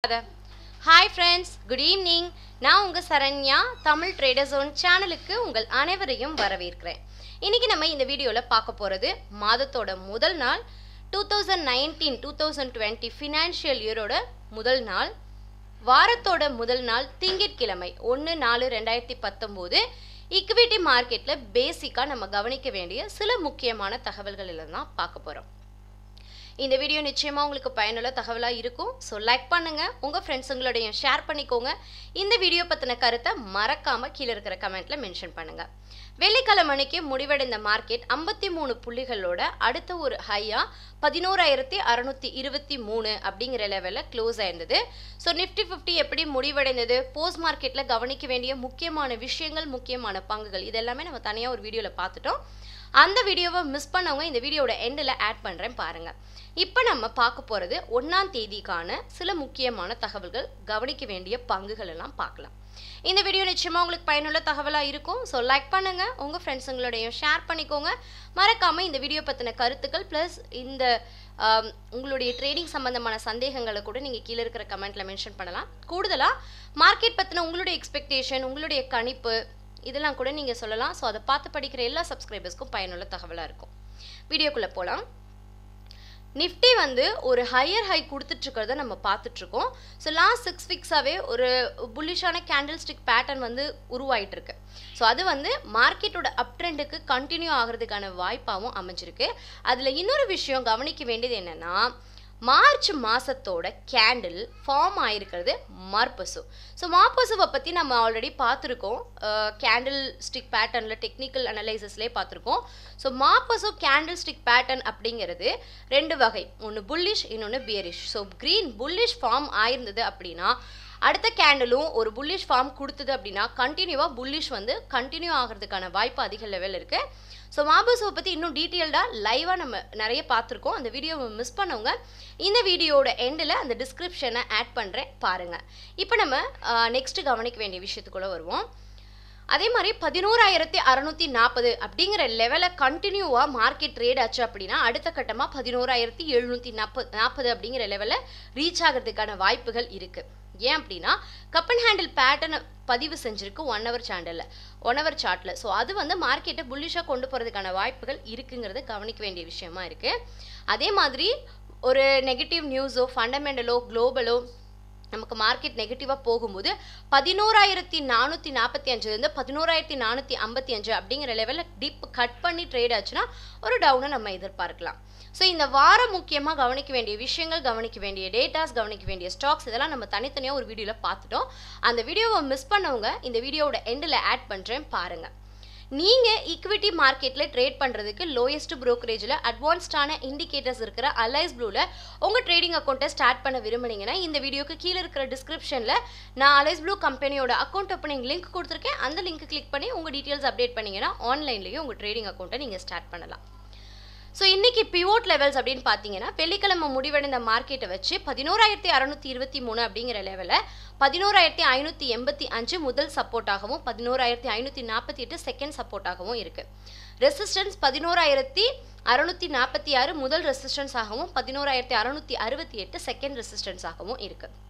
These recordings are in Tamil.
ஹாய் ஃப்ரெண்ட்ஸ் குட் ஈவினிங் நான் உங்கள் சரண்யா தமிழ் ட்ரேடர் ஜோன் சேனலுக்கு உங்கள் அனைவரையும் வரவேற்கிறேன் இன்னைக்கு நம்ம இந்த வீடியோவில் பார்க்க போகிறது மாதத்தோட முதல் நாள் two thousand nineteen two thousand twenty financial இயரோட முதல் நாள் வாரத்தோட முதல் நாள் திங்கட்கிழமை ஒன்று நாலு ரெண்டாயிரத்தி பத்தொம்போது இக்விட்டி மார்க்கெட்டில் பேசிக்காக நம்ம கவனிக்க வேண்டிய சில முக்கியமான தகவல்கள் எல்லாம் தான் பார்க்க போகிறோம் இந்த வீடியோ நிச்சயமாக உங்களுக்கு பயனுள்ள தகவலாக இருக்கும் ஸோ லைக் பண்ணுங்கள் உங்கள் ஃப்ரெண்ட்ஸுங்களோடையும் ஷேர் பண்ணிக்கோங்க இந்த வீடியோ பற்றின கருத்தை மறக்காமல் கீழே இருக்கிற கமெண்ட்டில் மென்ஷன் பண்ணுங்கள் வெள்ளிக்கிழமை மணிக்கு முடிவடைந்த மார்க்கெட் ஐம்பத்தி மூணு புள்ளிகளோட அடுத்த ஒரு ஹையாக பதினோராயிரத்தி அறநூற்றி இருபத்தி மூணு அப்படிங்கிற லெவலில் க்ளோஸ் ஆயிருந்தது ஸோ நிஃப்டி ஃபிஃப்டி எப்படி முடிவடைந்தது போஸ்ட் மார்க்கெட்டில் கவனிக்க வேண்டிய முக்கியமான விஷயங்கள் முக்கியமான பங்குகள் இதெல்லாமே நம்ம தனியாக ஒரு வீடியோவில் பார்த்துட்டோம் அந்த வீடியோவை மிஸ் பண்ணவங்க இந்த வீடியோட எண்டில் ஆட் பண்ணுறேன் பாருங்கள் இப்போ நம்ம பார்க்க போகிறது ஒன்றாம் தேதிக்கான சில முக்கியமான தகவல்கள் கவனிக்க வேண்டிய பங்குகள் எல்லாம் பார்க்கலாம் இந்த வீடியோ நிச்சயமாக உங்களுக்கு பயனுள்ள தகவலாக இருக்கும் ஸோ லைக் பண்ணுங்கள் உங்கள் ஃப்ரெண்ட்ஸுங்களோடையும் ஷேர் பண்ணிக்கோங்க மறக்காமல் இந்த வீடியோ பற்றின கருத்துக்கள் ப்ளஸ் இந்த ஆம், உங்களுடைய ட்ரேடிங் சம்பந்தமான சந்தேகங்களை கூட நீங்கள் கீழே இருக்கிற கமெண்ட்டில் மென்ஷன் பண்ணலாம் கூடுதலாக மார்க்கெட் பற்றின உங்களுடைய எக்ஸ்பெக்டேஷன் உங்களுடைய கணிப்பு இதெல்லாம் கூட நீங்கள் சொல்லலாம் ஸோ அதை பார்த்து படிக்கிற எல்லா சப்ஸ்கிரைபர்ஸ்க்கும் பயனுள்ள தகவலாக இருக்கும் வீடியோக்குள்ளே போகலாம் நிஃப்டி வந்து ஒரு ஹையர் ஹை கொடுத்துட்ருக்கிறத நம்ம பார்த்துட்ருக்கோம் ஸோ லாஸ்ட் சிக்ஸ் வீக்ஸாகவே ஒரு புல்லிஷான கேண்டில் ஸ்டிக் பேட்டர்ன் வந்து உருவாயிட்டு இருக்கு ஸோ அது வந்து மார்க்கெட்டோட அப் ட்ரெண்டுக்கு கண்டினியூ ஆகிறதுக்கான வாய்ப்பாகவும் அமைஞ்சிருக்கு அதில் இன்னொரு விஷயம் கவனிக்க வேண்டியது என்னென்னா மார்ச் மாதத்தோட கேண்டில் ஃபார்ம் ஆயிருக்கிறது மார்பசு ஸோ மார்பசுவை பற்றி நம்ம ஆல்ரெடி பார்த்துருக்கோம் கேண்டில் ஸ்டிக் பேட்டர்னில் டெக்னிக்கல் அனலைசஸ்லேயே பார்த்துருக்கோம் so marubozu candlestick pattern அப்படிங்கிறது ரெண்டு வகை ஒன்று புல்லிஷ் இன்னொன்று bearish so green bullish form ஆயிருந்தது அப்படின்னா அடுத்த கேண்டிலும் ஒரு புல்லிஷ் ஃபார்ம் கொடுத்தது அப்படின்னா கண்டினியூவாக புல்லிஷ் வந்து கண்டினியூ ஆகிறதுக்கான வாய்ப்பு அதிக லெவல் இருக்குது ஸோ மாபூஸை பற்றி இன்னும் டீட்டெயில்டாக லைவாக நம்ம நிறைய பார்த்துருக்கோம் அந்த வீடியோவை மிஸ் பண்ணவங்க இந்த வீடியோவோட எண்டில் அந்த டிஸ்கிரிப்ஷனை ஆட் பண்ணுறேன் பாருங்கள் இப்போ நம்ம நெக்ஸ்ட்டு கவனிக்க வேண்டிய விஷயத்துக்குள்ளே வருவோம் அதே மாதிரி பதினோராயிரத்தி அறநூற்றி நாற்பது அப்படிங்கிற லெவலை கண்டினியூவாக மார்க்கெட் ட்ரேட் ஆச்சு அப்படின்னா அடுத்த கட்டமாக பதினோராயிரத்தி எழுநூற்றி நாற்பது நாற்பது அப்படிங்கிற லெவலில் ரீச் ஆகிறதுக்கான வாய்ப்புகள் இருக்குது ஏன் அப்படின்னா கப்பன் ஹேண்டில் பேட்டர்னை பதிவு செஞ்சிருக்கு ஒன் ஹவர் சேனலில் ஒன் ஹவர் சார்ட்டில் ஸோ அது வந்து மார்க்கெட்டை புல்லிஷாக கொண்டு போகிறதுக்கான வாய்ப்புகள் இருக்குங்கிறத கவனிக்க வேண்டிய விஷயமா இருக்குது அதே மாதிரி ஒரு நெகட்டிவ் நியூஸோ ஃபண்டமெண்டலோ குளோபலோ நமக்கு மார்க்கெட் நெகட்டிவாக போகும்போது பதினோராயிரத்தி நானூற்றி நாற்பத்தி அஞ்சுலேருந்து பதினோராயிரத்தி நானூற்றி ஐம்பத்தி அஞ்சு அப்படிங்கிற லெவலில் டிப் கட் பண்ணி ட்ரேட் ஆச்சுன்னா ஒரு டவுனை நம்ம எதிர்பார்க்கலாம் ஸோ இந்த வாரம் முக்கியமாக கவனிக்க வேண்டிய விஷயங்கள் கவனிக்க வேண்டிய டேட்டாஸ் கவனிக்க வேண்டிய ஸ்டாக்ஸ் இதெல்லாம் நம்ம தனித்தனியாக ஒரு வீடியோவில் பார்த்துட்டோம் அந்த வீடியோவை மிஸ் பண்ணவங்க இந்த வீடியோவோட எண்டில் ஆட் பண்ணுறேன் பாருங்கள் நீங்கள் ஈக்விட்டி மார்க்கெட்டில் ட்ரேட் பண்ணுறதுக்கு லோயஸ்ட் ப்ரோக்கரேஜில் அட்வான்ஸ்டான இண்டிகேட்டர்ஸ் இருக்கிற அலைஸ் ப்ளூவில் உங்கள் ட்ரேடிங் அக்கௌண்ட்டை ஸ்டார்ட் பண்ண விரும்புனீங்கன்னா இந்த வீடியோக்கு கீழே இருக்கிற டிஸ்கிரிப்ஷனில் நான் அலைஸ் ப்ளூ கம்பெனியோட அக்கௌண்ட் ஓப்பனிங் லிங்க் கொடுத்துருக்கேன் அந்த லிங்க் கிளிக் பண்ணி உங்கள் டீட்டெயில்ஸ் அப்டேட் பண்ணீங்கன்னா ஆன்லைன்லேயும் உங்கள் ட்ரேடிங் அக்கௌண்ட்டை நீங்கள் ஸ்டார்ட் பண்ணலாம் ஸோ இன்னைக்கு பிவோட் லெவல்ஸ் அப்படின்னு பார்த்தீங்கன்னா வெள்ளிக்கிழமை முடிவடைந்த மார்க்கெட்டை வச்சு பதினோராயிரத்தி அறநூற்றி இருபத்தி மூணு அப்படிங்கிற லெவலில் பதினோராயிரத்தி ஐநூற்றி எண்பத்தி அஞ்சு முதல் சப்போர்ட்டாகவும் பதினோராயிரத்தி ஐநூற்றி நாற்பத்தி எட்டு செகண்ட் சப்போர்ட்டாகவும் இருக்குது ரெசிஸ்டன்ஸ் பதினோராயிரத்தி அறநூற்றி நாற்பத்தி ஆறு முதல் ரெசிஸ்டன்ஸாகவும் பதினோராயிரத்தி அறநூற்றி அறுபத்தி எட்டு செகண்ட் ரெசிஸ்டன்ஸாகவும் இருக்குது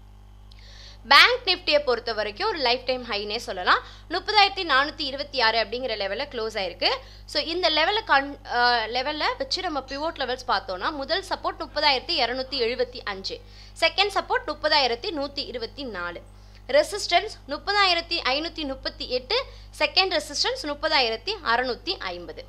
பேங்க் நிஃப்டியை பொறுத்த வரைக்கும் ஒரு லைஃப் டைம் ஹைனே சொல்லலாம் முப்பதாயிரத்தி நானூற்றி இருபத்தி ஆறு அப்படிங்கிற லெவலில் க்ளோஸ் ஆயிருக்கு ஸோ இந்த லெவலில் கண் லெவலில் வச்சு நம்ம பிவோட் லெவல்ஸ் பார்த்தோம்னா முதல் சப்போர்ட் முப்பதாயிரத்தி இரநூத்தி எழுபத்தி அஞ்சு செகண்ட் சப்போர்ட் முப்பதாயிரத்தி நூற்றி இருபத்தி நாலு ரெசிஸ்டன்ஸ் முப்பதாயிரத்தி ஐநூற்றி முப்பத்தி எட்டு செகண்ட் ரெசிஸ்டன்ஸ் முப்பதாயிரத்தி அறநூற்றி ஐம்பது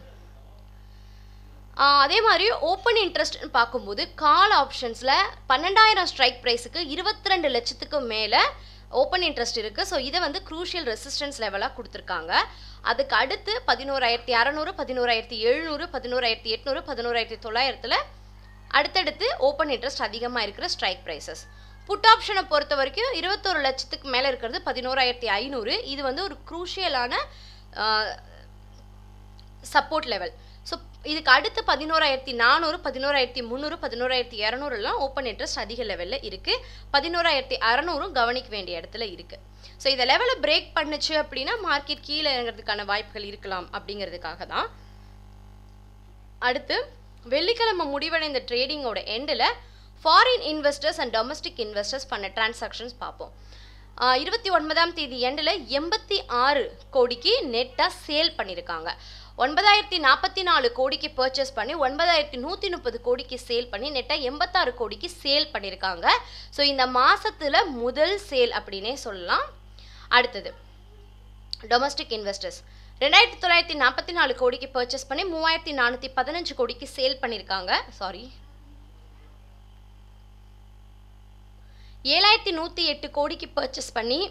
ஆஹ் அதே மாதிரி ஓப்பன் இன்ட்ரெஸ்ட்னு பார்க்கும்போது கால் ஆப்ஷன்ஸில் பன்னெண்டாயிரம் ஸ்ட்ரைக் ப்ரைஸுக்கு இருபத்தி ரெண்டு லட்சத்துக்கு மேலே ஓப்பன் இன்ட்ரெஸ்ட் இருக்குது ஸோ இதை வந்து க்ரூஷியல் ரெசிஸ்டன்ஸ் லெவலாக கொடுத்துருக்காங்க அதுக்கு அடுத்து பதினோராயிரத்தி அறநூறு பதினோராயிரத்தி எழுநூறு பதினோராயிரத்தி எட்நூறு பதினோராயிரத்தி தொள்ளாயிரத்தில் அடுத்தடுத்து ஓப்பன் இன்ட்ரெஸ்ட் அதிகமாக இருக்கிற ஸ்ட்ரைக் ப்ரைஸஸ் புட் ஆப்ஷனை பொறுத்த வரைக்கும் இருபத்தொரு லட்சத்துக்கு மேலே இருக்கிறது பதினோராயிரத்தி ஐநூறு இது வந்து ஒரு க்ரூஷியலான சப்போர்ட் லெவல் ஸோ இதுக்கு அடுத்து பதினோராயிரத்தி நானூறு பதினோராயிரத்தி முந்நூறு பதினோராயிரத்தி இரநூறுலாம் ஓப்பன் இன்ட்ரெஸ்ட் அதிக லெவலில் இருக்குது பதினோராயிரத்தி அறநூறும் கவனிக்க வேண்டிய இடத்துல இருக்குது ஸோ இந்த லெவலை பிரேக் பண்ணுச்சு அப்படின்னா மார்க்கெட் கீழே இறங்குறதுக்கான வாய்ப்புகள் இருக்கலாம் அப்படிங்கிறதுக்காக தான் அடுத்து வெள்ளிக்கிழமை முடிவடைந்த ட்ரேடிங்கோட எண்டில் foreign investors and domestic investors பண்ண டிரான்சாக்ஷன்ஸ் பார்ப்போம் இருபத்தி ஒன்பதாம் தேதி எண்டில் எண்பத்தி ஆறு கோடிக்கு நெட்டாக சேல் பண்ணியிருக்காங்க ஒன்பதாயிரத்தி நாற்பத்தி நாலு கோடிக்கு பர்ச்சேஸ் பண்ணி ஒன்பதாயிரத்தி நூற்றி முப்பது கோடிக்கு சேல் பண்ணி நெட்டாக எண்பத்தாறு கோடிக்கு சேல் பண்ணியிருக்காங்க ஸோ இந்த மாதத்தில் முதல் சேல் அப்படின்னே சொல்லலாம் அடுத்தது டொமஸ்டிக் இன்வெஸ்டர்ஸ் ரெண்டாயிரத்தி தொள்ளாயிரத்தி நாற்பத்தி நாலு கோடிக்கு பர்ச்சேஸ் பண்ணி மூவாயிரத்தி நானூற்றி பதினஞ்சு கோடிக்கு சேல் பண்ணியிருக்காங்க சாரி ஏழாயிரத்தி நூற்றி எட்டு கோடிக்கு பர்ச்சேஸ் பண்ணி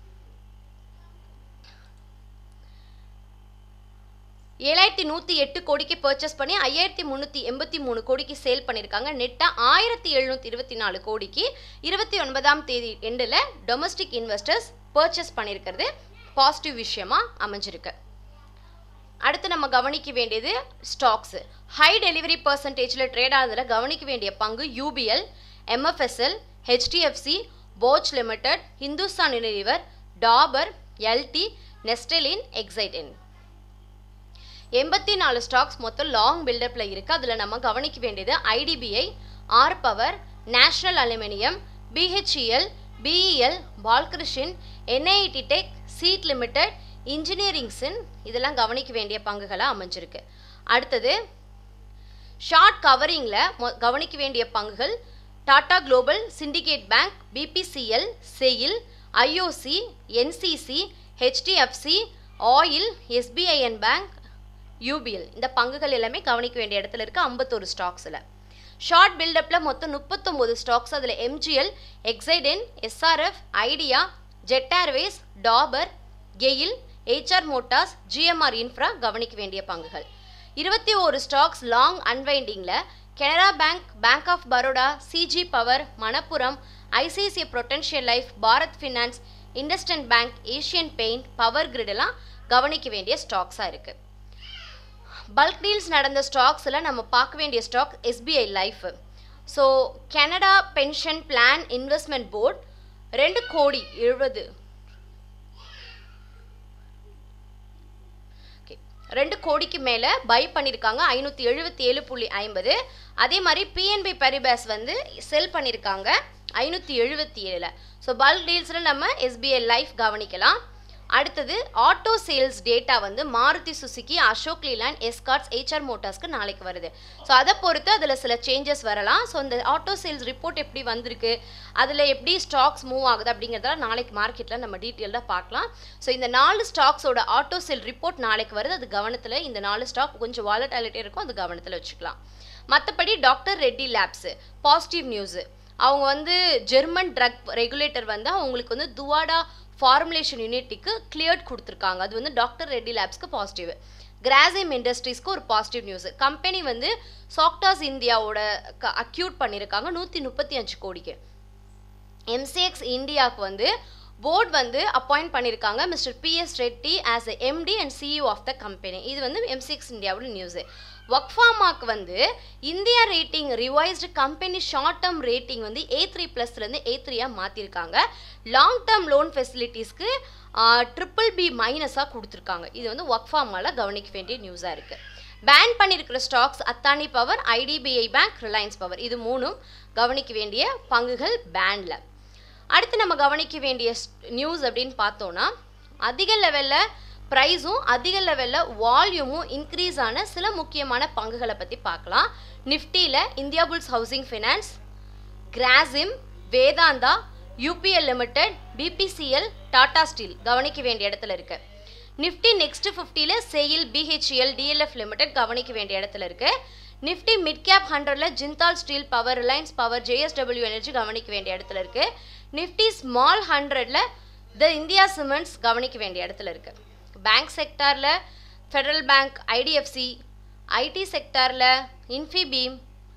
ஏழாயிரத்தி நூற்றி எட்டு கோடிக்கு பர்ச்சேஸ் பண்ணி ஐயாயிரத்தி முந்நூற்றி எண்பத்தி மூணு கோடிக்கு சேல் பண்ணியிருக்காங்க நெட்டாக ஆயிரத்தி எழுநூற்றி இருபத்தி நாலு கோடிக்கு இருபத்தி ஒன்பதாம் தேதி எண்டில் டொமஸ்டிக் இன்வெஸ்டர்ஸ் பர்ச்சேஸ் பண்ணியிருக்கிறது பாசிட்டிவ் விஷயமா அமைஞ்சிருக்கு அடுத்து நம்ம கவனிக்க வேண்டியது ஸ்டாக்ஸு ஹை டெலிவரி பர்சன்டேஜில் ட்ரேட் ஆனதில் கவனிக்க வேண்டிய பங்கு UPL MFSL HDFC Bosch limited Hindustan Unilever Dabur LT நெஸ்டலின் எக்ஸைட்டின் எண்பத்தி நாலு ஸ்டாக்ஸ் மொத்தம் லாங் பில்டப்பில் இருக்குது அதில் நம்ம கவனிக்க வேண்டியது IDBI R power national aluminium BHEL BEL பால்கிருஷின் என்ஐடி டெக் சீட் லிமிடெட் இன்ஜினியரிங்ஸின் இதெல்லாம் கவனிக்க வேண்டிய பங்குகளாக அமைஞ்சிருக்கு அடுத்தது ஷார்ட் கவரிங்கில் கவனிக்க வேண்டிய பங்குகள் Tata global syndicate bank BPCL SAIL IOC NCC HDFC oil SBIN bank UPL இந்த பங்குகள் எல்லாமே கவனிக்க வேண்டிய இடத்துல இருக்குது ஐம்பத்தோரு ஸ்டாக்ஸில் ஷார்ட் பில்டப்பில் மொத்தம் முப்பத்தொம்போது ஸ்டாக்ஸ் அதில் எம்ஜிஎல் எக்ஸைடென் SRF Idea Jet Airways Dabur GAIL HR motors GMR infra கவனிக்க வேண்டிய பங்குகள் இருபத்தி ஒரு ஸ்டாக்ஸ் லாங் அன்வைண்டிங்கில் Canara bank bank of Baroda CG power Manappuram ICICI potential life Bharat finance IndusInd bank Asian paint power கிரிடெல்லாம் கவனிக்க வேண்டிய ஸ்டாக்ஸாக இருக்குது பல்க் டீல்ஸ் நடந்த ஸ்டாக்ஸில் நம்ம பார்க்க வேண்டிய stock SBI life so Canada pension plan investment board ரெண்டு கோடி எழுபது ரெண்டு கோடிக்கு மேலே பை பண்ணியிருக்காங்க ஐநூற்றி எழுபத்தி ஏழு புள்ளி ஐம்பது அதே மாதிரி பிஎன்பி பெரிபேஸ் வந்து செல் பண்ணியிருக்காங்க ஐநூற்றி எழுபத்தி ஏழில் ஸோ பல்க் டீல்ஸில் நம்ம எஸ்பிஐ லைஃப் கவனிக்கலாம் அடுத்தது ஆட்டோ சேல்ஸ் டேட்டா வந்து Maruti Suzuki Ashok Leyland Escorts HR மோட்டார்ஸ்க்கு நாளைக்கு வருது ஸோ அதை பொறுத்து அதில் சில சேஞ்சஸ் வரலாம் ஸோ இந்த ஆட்டோ சேல்ஸ் ரிப்போர்ட் எப்படி வந்திருக்கு அதில் எப்படி ஸ்டாக்ஸ் மூவ் ஆகுது அப்படிங்கிறதெல்லாம் நாளைக்கு மார்க்கெட்டில் நம்ம டீட்டெயில்டாக பார்க்கலாம் ஸோ இந்த நாலு ஸ்டாக்ஸோட ஆட்டோ சேல் ரிப்போர்ட் நாளைக்கு வருது அது கவனத்தில் இந்த நாலு ஸ்டாக் கொஞ்சம் வாலட்டாலிட்டி இருக்கும் அது கவனத்தில் வச்சுக்கலாம் மற்றபடி doctor Reddy labs positive news அவங்க வந்து ஜெர்மன் ட்ரக் ரெகுலேட்டர் வந்து அவங்களுக்கு வந்து துவாடா ஃபார்முலேஷன் யூனிட்டுக்கு கிளியர்ட் கொடுத்துருக்காங்க அது வந்து டாக்டர் ரெட்டி லேப்ஸ்க்கு பாசிட்டிவ் கிராசிம் இண்டஸ்ட்ரீஸ்க்கு ஒரு பாசிட்டிவ் நியூஸ் கம்பெனி வந்து சாக்டாஸ் இந்தியாவோட அக்யூட் பண்ணியிருக்காங்க நூற்றி முப்பத்தி அஞ்சு கோடிக்கு எம்சிஎக்ஸ் இந்தியாவுக்கு வந்து போர்ட் வந்து அப்பாயிண்ட் பண்ணியிருக்காங்க mister PS Reddy as a MD and CEO of the company இது வந்து எம்சிஎக்ஸ் இந்தியாவோட நியூஸு ஒர்க்ஃபார்மாக்கு வந்து India rating revised company short term rating வந்து ஏ த்ரீ ப்ளஸ்லேருந்து ஏ த்ரீயாக மாற்றிருக்காங்க லாங் டேர்ம் லோன் ஃபெசிலிட்டிஸ்க்கு ட்ரிபிள் பி மைனஸாக கொடுத்துருக்காங்க இது வந்து ஒர்க்ஃபார்மால் கவனிக்க வேண்டிய நியூஸாக இருக்குது பேன் பண்ணியிருக்கிற stocks Adani power IDBI bank Reliance power இது மூணும் கவனிக்க வேண்டிய பங்குகள் பேனில் அடுத்து நம்ம கவனிக்க வேண்டிய நியூஸ் அப்படின்னு பார்த்தோன்னா அதிக லெவலில் ப்ரைஸும் அதிக லெவலில் வால்யூமும் இன்க்ரீஸ் ஆன சில முக்கியமான பங்குகளை பற்றி பார்க்கலாம் நிஃப்டியில் India bulls housing finance Grasim Vedanta UPL limited BPCL Tata steel கவனிக்க வேண்டிய இடத்துல இருக்கு நிஃப்டி நெக்ஸ்ட் ஃபிஃப்டியில் செயில் பிஹெச்எல் டிஎல்எஃப் லிமிடெட் கவனிக்க வேண்டிய இடத்துல இருக்கு நிஃப்டி மிட் கேப் ஹண்ட்ரடில் Jindal steel power Reliance power JSW energy கவனிக்க வேண்டிய இடத்துல இருக்கு நிஃப்டி ஸ்மால் ஹண்ட்ரடில் த இந்தியா சிமெண்ட்ஸ் கவனிக்க வேண்டிய இடத்துல இருக்கு பேங்க் செக்டாரில் ஃபெடரல் பேங்க் ஐடிஎஃப்சி ஐடி செக்டாரில் இன்ஃபிபீம்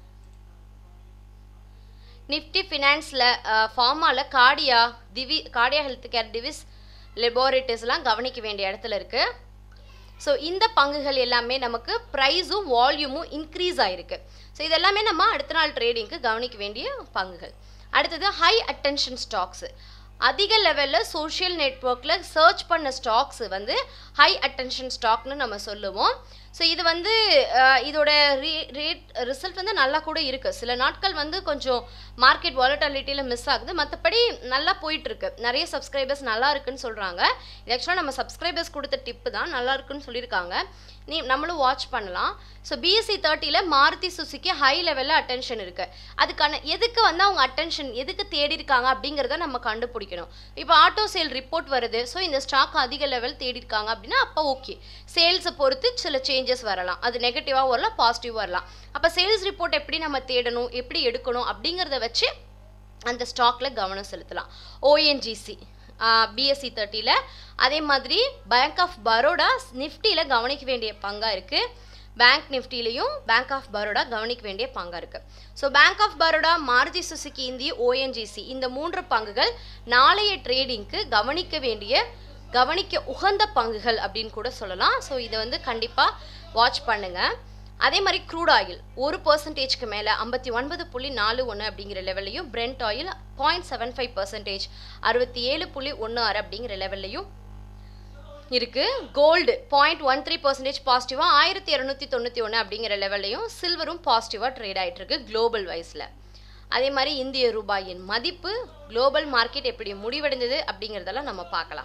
நிஃப்டி ஃபினான்ஸில் ஃபார்மாவில் கார்டியா திவி கார்டியா ஹெல்த் கேர் டிவிஸ் லெபார்ட்டரிஸ்லாம் கவனிக்க வேண்டிய இடத்துல இருக்குது ஸோ இந்த பங்குகள் எல்லாமே நமக்கு ப்ரைஸும் வால்யூமும் இன்க்ரீஸ் ஆகிருக்கு ஸோ இதெல்லாமே நம்ம அடுத்த நாள் ட்ரேடிங்க்கு கவனிக்க வேண்டிய பங்குகள் அடுத்தது ஹை அட்டென்ஷன் ஸ்டாக்ஸு அதிக லெவலில் சோஷியல் நெட்ஒர்க்கில் சர்ச் பண்ண ஸ்டாக்ஸ் வந்து ஹை அட்டென்ஷன் ஸ்டாக்னு நம்ம சொல்லுவோம் ஸோ இது வந்து அஹ், இதோட ரே ரேட் ரிசல்ட் வந்து நல்லா கூட இருக்குது சில நாட்கள் வந்து கொஞ்சம் மார்க்கெட் வாலட்டாலிட்டியில் மிஸ் ஆகுது மற்றபடி நல்லா போயிட்டுருக்கு நிறைய சப்ஸ்கிரைபர்ஸ் நல்லா இருக்குன்னு சொல்கிறாங்க இது ஆக்சுவலாக நம்ம சப்ஸ்கிரைபர்ஸ் கொடுத்த டிப்பு தான் நல்லா இருக்குன்னு சொல்லியிருக்காங்க நீ நம்மளும் வாட்ச் பண்ணலாம் ஸோ பிஎஸ்சி தேர்ட்டியில் மாருதி சுசுக்கி ஹை லெவலில் அட்டென்ஷன் இருக்குது அதுக்கான எதுக்கு வந்து அவங்க அட்டென்ஷன் எதுக்கு தேடி இருக்காங்க அப்படிங்கிறத நம்ம கண்டுபிடிக்கணும் இப்போ ஆட்டோ சேல் ரிப்போர்ட் வருது ஸோ இந்த ஸ்டாக் அதிக லெவல் தேடி இருக்காங்க அப்படின்னா அப்போ ஓகே சேல்ஸை பொறுத்து சில சேஞ்சஸ் வரலாம் அது நெகட்டிவாக வரலாம் பாசிட்டிவ் வரலாம் அப்போ சேல்ஸ் ரிப்போர்ட் எப்படி நம்ம தேடணும் எப்படி எடுக்கணும் அப்படிங்கிறத வச்சு அந்த ஸ்டாக்ல கவனம் செலுத்தலாம் ஓஎன்ஜிசி பிஎஸ்சி தேர்ட்டியில் அதே மாதிரி பேங்க் ஆஃப் பரோடா நிஃப்டியில் கவனிக்க வேண்டிய பங்காக இருக்குது பேங்க் நிஃப்டிலையும் பேங்க் ஆஃப் பரோடா கவனிக்க வேண்டிய பங்காக இருக்குது so bank of Baroda Maruti Suzuki இந்தி ஓஎன்ஜிசி இந்த மூன்று பங்குகள் நாளைய ட்ரேடிங்க்கு கவனிக்க வேண்டிய கவனிக்க உகந்த பங்குகள் அப்படின்னு கூட சொல்லலாம் ஸோ இதை வந்து கண்டிப்பாக வாட்ச் பண்ணுங்கள் அதே மாதிரி க்ரூட் ஆயில் ஒரு பர்சன்டேஜ்க்கு மேலே ஐம்பத்தி ஒன்பது புள்ளி நாலு ஒன்று அப்படிங்கிற லெவல்லையும் Brent oil point seven five percentage அறுபத்தி ஏழு புள்ளி ஒன்று ஆறு அப்படிங்கிற லெவல்லையும் இருக்கு gold point one three percentage பாசிட்டிவாக ஆயிரத்தி இரநூத்தி தொண்ணூற்றி ஒன்று அப்படிங்கிற லெவல்லையும் சில்வரும் பாசிட்டிவாக ட்ரேட் ஆயிட்டு இருக்கு குளோபல் வைஸில் அதே மாதிரி இந்திய ரூபாயின் மதிப்பு குளோபல் மார்க்கெட் எப்படி முடிவடைந்தது அப்படிங்கிறதெல்லாம் நம்ம பார்க்கலாம்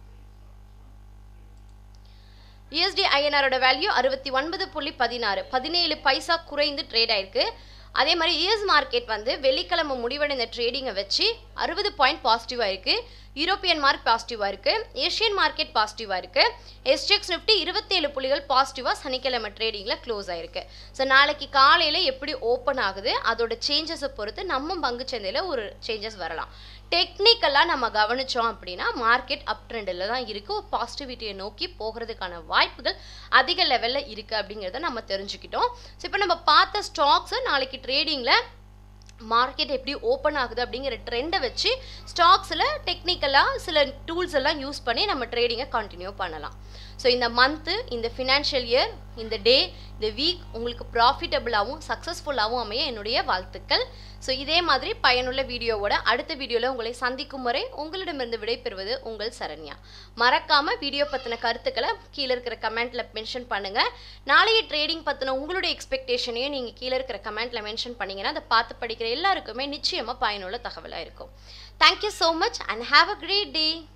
யூஎஸ்டி ஐஎன்ஆரோட வேல்யூ அறுபத்தி ஒன்பது புள்ளி பதினாறு பதினேழு பைசா குறைந்து ட்ரேட் ஆயிருக்கு அதே மாதிரி யூஎஸ் மார்க்கெட் வந்து வெள்ளிக்கிழமை முடிவடைந்த ட்ரேடிங்கை வச்சு அறுபது பாயிண்ட் பாசிட்டிவாக இருக்குது யூரோப்பியன் மார்க் பாசிட்டிவாக இருக்குது ஏஷியன் மார்க்கெட் பாசிட்டிவாக இருக்குது எஸ்டெக்ஸ் நிஃப்டி இருபத்தேழு புள்ளிகள் பாசிட்டிவாக சனிக்கிழமை ட்ரேடிங்கில் க்ளோஸ் ஆயிருக்கு ஸோ நாளைக்கு காலையில் எப்படி ஓப்பன் ஆகுது அதோட சேஞ்சஸை பொறுத்து நம்ம பங்கு சந்தையில் ஒரு சேஞ்சஸ் வரலாம் டெக்னிக்கலாக நம்ம கவனிச்சோம் அப்படின்னா மார்க்கெட் அப் ட்ரெண்டில் தான் இருக்குது ஒரு பாசிட்டிவிட்டியை நோக்கி போகிறதுக்கான வாய்ப்புகள் அதிக லெவலில் இருக்குது அப்படிங்கிறத நம்ம தெரிஞ்சுக்கிட்டோம் ஸோ இப்போ நம்ம பார்த்த ஸ்டாக்ஸை நாளைக்கு ட்ரேடிங்கில் மார்க்கெட் எப்படி ஓப்பன் ஆகுது அப்படிங்கிற ட்ரெண்டை வச்சு ஸ்டாக்ஸில் டெக்னிக்கலாக சில டூல்ஸ் எல்லாம் யூஸ் பண்ணி நம்ம ட்ரேடிங்கை கண்டினியூ பண்ணலாம் ஸோ இந்த மந்த்து இந்த ஃபினான்ஷியல் இயர் இந்த டே இந்த வீக் உங்களுக்கு ப்ராஃபிட்டபிளாகவும் சக்ஸஸ்ஃபுல்லாகவும் அமைய என்னுடைய வாழ்த்துக்கள் ஸோ இதே மாதிரி பயனுள்ள வீடியோவோட அடுத்த வீடியோவில் உங்களை சந்திக்கும் வரை உங்களிடமிருந்து விடைபெறுவது உங்கள் சரண்யா மறக்காமல் வீடியோ பற்றின கருத்துக்களை கீழே இருக்கிற கமெண்ட்டில் மென்ஷன் பண்ணுங்கள் நாளைய ட்ரேடிங் பற்றின உங்களுடைய எக்ஸ்பெக்டேஷனையும் நீங்கள் கீழே இருக்கிற கமெண்ட்டில் மென்ஷன் பண்ணீங்கன்னா அதை பார்த்து படிக்கிற எல்லாருக்குமே நிச்சயமாக பயனுள்ள தகவலாக இருக்கும் thank you so much and have a great day